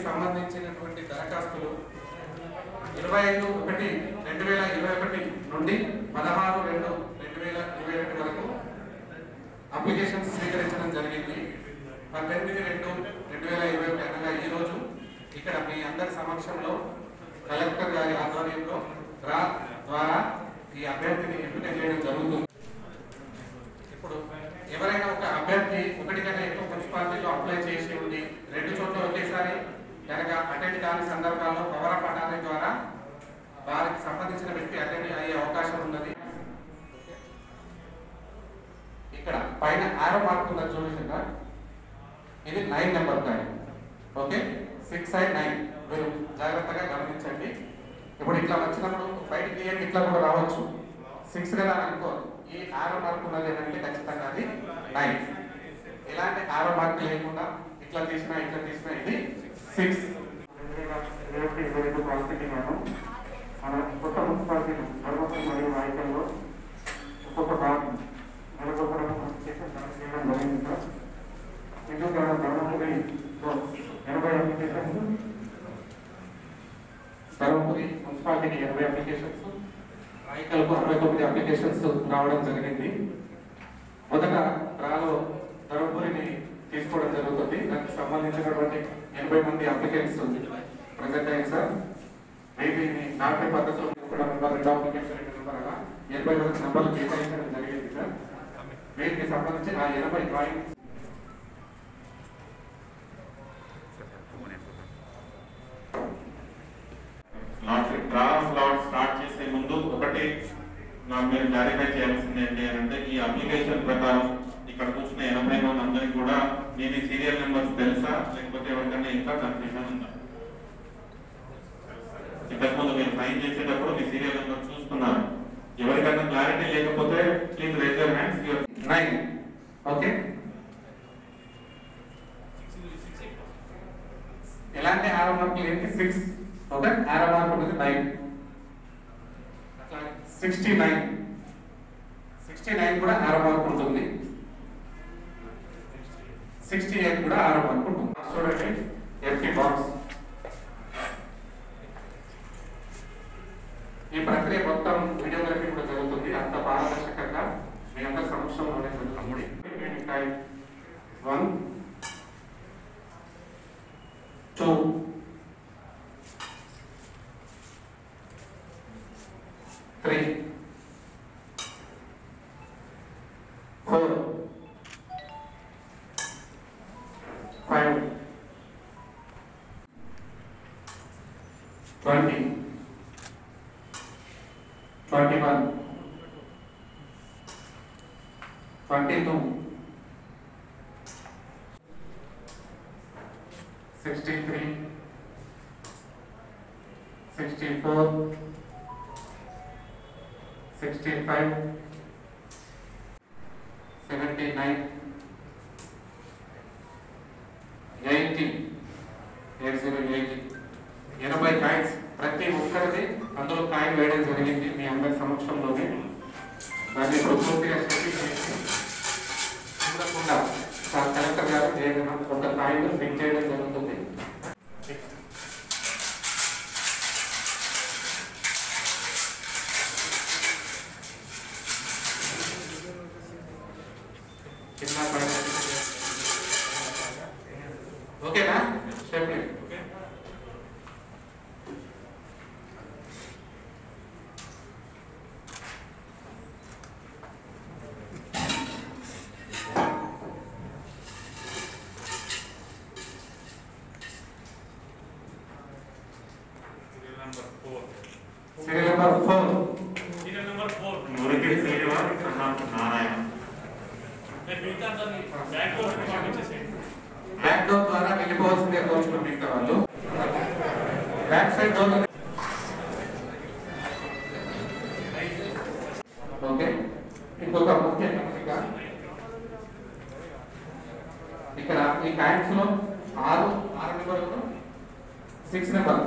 సంబంధించినటువంటి దరఖాస్తులు ఇరవై ఐదు ఒకటి రెండు వేల ఇరవై ఒకటి నుండి పదహారు రెండు రెండు వేల ఇరవై ఒకటి వరకు అప్లికేషన్స్ స్వీకరించడం జరిగింది పద్దెనిమిది రెండు రెండు వేల ఇరవై ఒకటి అనగా ఈ రోజు ఇక్కడ మీ అందరి సమక్షంలో కలెక్టర్ గారి ఆధ్వర్యంలో డ్రా ద్వారా ఈ అభ్యర్థిని ఎంపిక చేయడం జరుగుతుంది ఇప్పుడు ఎవరైనా ఒక అభ్యర్థి ఒకటి కంటే ఎక్కువ మున్సిపాలిటీలో అప్లై చేసి ఉండి రెండు చోట్ల ఒకేసారి కనుక అటెండ్ కాని సందర్భాల్లో పవర్ ఆఫ్ అటార్నీ ద్వారా వారికి సంబంధించిన వ్యక్తి అటెండ్ అయ్యే అవకాశం ఉన్నది ఇక్కడ పైన ఆరో మార్క్ ఉన్నది చూడండి ఇది నైన్ నెంబర్ కాయ ఓకే సిక్స్ అండ్ నైన్ మీరు జాగ్రత్తగా గమనించండి ఇప్పుడు ఇట్లా వచ్చినప్పుడు బయటికి తీయండి ఇట్లా కూడా రావచ్చు సిక్స్ కదా అని అనుకోదు ఈ ఆరో మార్క్ ఉన్నది ఏంటంటే ఖచ్చితంగా అది నైన్ ఇలాంటి ఆరో మార్క్ లేకుండా ఇట్లా తీసినా ఇట్లా తీసినా ఇది సిక్స్ ఇరవై ఇరవై ఐదు పాలిటెక్నిక్ మన కొత్త మున్సిపాలిటీలు ధర్మపురి మరియు నాయకుల్లో ఒక్కొక్క భాగం నెలకొకరం అప్లికేషన్ కనెక్ట్ చేయడం జరిగింది సార్ ఇందుకు ధర్మపురిలో ఎనభై అప్లికేషన్స్ ధర్మపురి మున్సిపాలిటీకి ఎనభై అప్లికేషన్స్ రాయికల్కు అరవై తొమ్మిది అప్లికేషన్స్ రావడం జరిగింది మొదట రాలో ధర్మపురిని తీసుకోవడం జరుగుతుంది దానికి సంబంధించినటువంటి ఎనభై మంది అప్లికెంట్స్ ప్రజెంట్ అయ్యారు సార్ మేబీ నాటే పద్ధతిలో కూడా నెంబర్ రెండో అప్లికేషన్ రెండు నెంబర్ అలా ఎనభై వరకు నెంబర్లు కేటాయించడం జరిగింది సార్ వీటికి సంబంధించి ఆ ఎనభై drawing lot draw slot start చేసే ముందు ఒకటి నాకు మీరు క్లారిఫై చేయాల్సింది ఏంటి అని అంటే ఈ అప్లికేషన్ ప్రకారం ఇక్కడ కూర్చున్న ఎనభై మంది అందరికి కూడా నేను ఈ సీరియల్ నెంబర్స్ తెలుసా లేకపోతే ఎవరికైనా ఇంకా కన్ఫ్యూజన్ ఉందా ఇంతకుముందు మీరు సైన్ చేసేటప్పుడు మీ సీరియల్ నెంబర్ చూసుకున్నారు ఎవరికైనా క్లారిటీ లేకపోతే please raise your hands nine okay ఎలాంటి ఆరో మార్కులు ఏంటి సిక్స్ ఓకే ఆరో మార్క్ ఉంటుంది nine sixty nine sixty nine కూడా ఆరో మార్క్ ఉంటుంది సిక్స్టీ ఎయిట్ కూడా ఆరో మార్క్ ఉంటుంది చూడండి ఎంటీ బాక్స్ ఈ ప్రక్రియ మొత్తం వీడియోగ్రఫీ కూడా జరుగుతుంది అంత పారదర్శకంగా మీ అందరి సమక్షంలోనే జరుగుతుంది one two three four five twenty twenty one twenty two sixty three sixty four sixty five seventy nine eighty eight zero eighty ఎనభై కాయిన్స్ ప్రతి ఒక్కరిది అందులో కాయిన్ వేయడం జరిగింది మీ అందరి సమక్షంలోనే దాన్ని ఇప్పుడు పూర్తిగా సెటిల్ చేసి చూడకుండా సార్ కలెక్టర్ గారు ఏదైనా ఒక కాయిన్ ఫిక్ చేయడం జరుగుతుంది కింద పైన ఓకేనా చెప్పండి serial number four serial number four మురికి శ్రీనివాస్ అన్నాడు నారాయణ నేను మిగతా అందరినీ బ్యాక్ డోర్ నుండి పంపించేసేయండి బ్యాక్ డోర్ ద్వారా వెళ్ళిపోవాల్సిందే కోరుచుకున్న మిగతా వాళ్ళు బ్యాక్ సైడ్ డోర్ ఓకే ఇంకొక ముఖ్య గమనిక ఇక్కడ ఈ కాయిన్స్ లో ఆరు ఆరు నెంబర్ సిక్స్ నెంబర్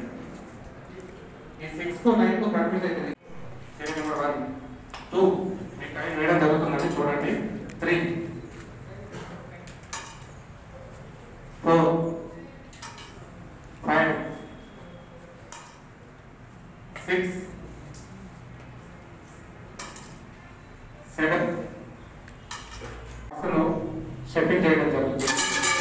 ఈ సిక్స్ కు నైన్ కు కన్ఫ్యూజ్ అవుతుంది సీరియల్ నెంబర్ వన్ టూ మీ కాయిన్ వేయడం జరుగుతుందండి చూడండి త్రీ ఫోర్ అసలు షెఫింగ్ చేయడం జరుగుతుంది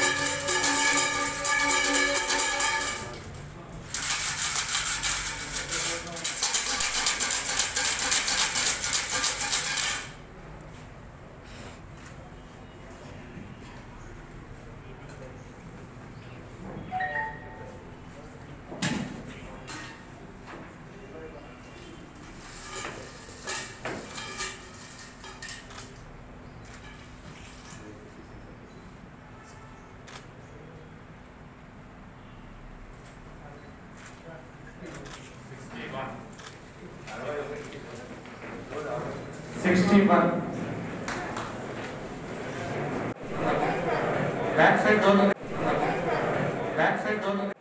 sixty one back side door back side door